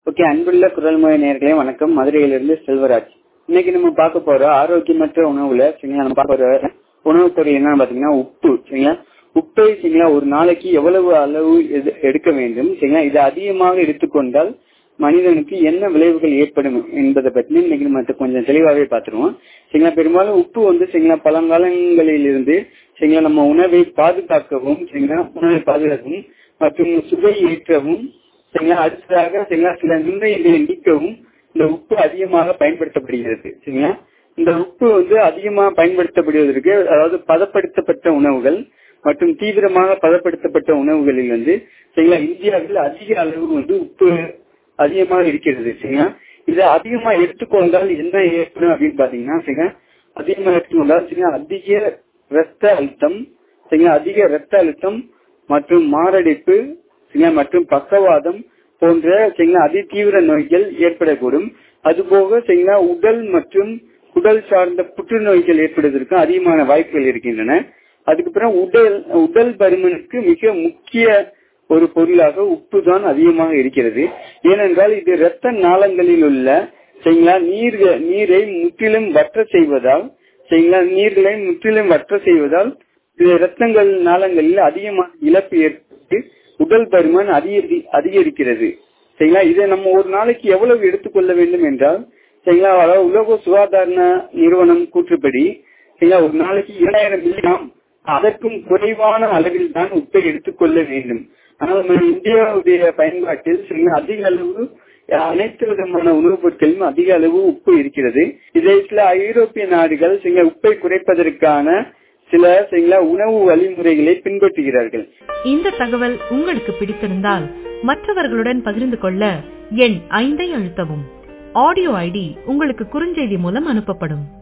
okay அன்புள்ள குரல்மொழி நேர்களே வணக்கம் மதுரையிலிருந்து செல்வராஜ் இன்னைக்கு நம்ம பார்க்க போற ஆரோக்கியமற்ற உணவுல சரிங்களா நம்ம பார்க்க போற உணவு பொருள் என்னன்னு பாத்தீங்கன்னா உப்பு சரிங்களா உப்பை சரிங்களா ஒரு நாளைக்கு எவ்வளவு அளவு எடு- எடுக்க வேண்டும் சரிங்களா இது அதிகமாக எடுத்துக்கொண்டால் மனிதனுக்கு என்ன விளைவுகள் ஏற்படும் என்பதை பற்றி இன்னைக்கு நம்ம கொஞ்சம் தெளிவாகவே பார்த்துருவோம் சரிங்களா பெரும்பாலும் உப்பு வந்து சரிங்களா பழங்காலங்களில் இருந்து சரிங்களா நம்ம உணவை பாதுகாக்கவும் சரிங்களா உணவை பாதுகாக்கவும் மற்றும் சுவை ஏற்றவும் சரிங்களா அடுத்ததாக சரிங்களா சில நுண்ணுயிர்களை நீக்கவும் இந்த உப்பு அதிகமாக பயன்படுத்தப்படுகிறது சரிங்களா இந்த உப்பு வந்து அதிகமாக பயன்படுத்தப்படுவதற்கு அதாவது பதப்படுத்தப்பட்ட உணவுகள் மற்றும் தீவிரமாக பதப்படுத்தப்பட்ட உணவுகளில் வந்து சரிங்களா இந்தியாவில் அதிக அளவு வந்து உப்பு அதிகமாக இருக்கிறது சரிங்களா இதை அதிகமா எடுத்துக்கொண்டால் என்ன ஏற்படும் அப்படின்னு பாத்தீங்கன்னா சரிங்களா அதிகமா எடுத்துக்கொண்டால் சரிங்களா அதிக ரத்த அழுத்தம் சரிங்களா அதிக ரத்த அழுத்தம் மற்றும் மாரடைப்பு சரிங்களா மற்றும் பக்கவாதம் போன்ற சரிங்களா அதி தீவிர நோய்கள் ஏற்படக்கூடும் அதுபோக சரிங்களா உடல் மற்றும் உடல் சார்ந்த புற்றுநோய்கள் ஏற்படுவதற்கு அதிகமான வாய்ப்புகள் இருக்கின்றன அதுக்கப்புறம் உடல் உடல் பருமனுக்கு மிக முக்கிய ஒரு பொருளாக உப்பு தான் அதிகமாக இருக்கிறது ஏனென்றால் இது இரத்த நாளங்களில் உள்ள சரிங்களா நீர் நீரை முற்றிலும் வற்ற செய்வதால் சரிங்களா நீர்களை முற்றிலும் வற்ற செய்வதால் இது இரத்தங்கள் நாளங்களில் அதிகமான இழப்பு ஏற்பட்டு உடல் பருமன் அதிகரி அதிகரிக்கிறது சரிங்களா இதை நம்ம ஒரு நாளைக்கு எவ்வளவு எடுத்துக்கொள்ள வேண்டும் என்றால் சரிங்களா அதாவது உலக சுகாதார நிறுவனம் கூற்றுப்படி சரிங்களா ஒரு நாளைக்கு இரண்டாயிரம் மில்லிகிராம் அதற்கும் குறைவான அளவில் தான் உப்பை எடுத்துக்கொள்ள வேண்டும் ஆனால் நம்ம இந்தியாவுடைய பயன்பாட்டில் சரிங்களா அதிக அளவு அனைத்து விதமான உணவுப் பொருட்களிலும் அதிக அளவு உப்பு இருக்கிறது இதை சில ஐரோப்பிய நாடுகள் சில உப்பை குறைப்பதற்கான சில சில உணவு வழிமுறைகளை பின்பற்றுகிறார்கள் இந்த தகவல் உங்களுக்கு பிடித்திருந்தால் மற்றவர்களுடன் பகிர்ந்து கொள்ள எண் ஐந்தை அழுத்தவும் ஆடியோ ஐடி உங்களுக்கு குறுஞ்செய்தி மூலம் அனுப்பப்படும்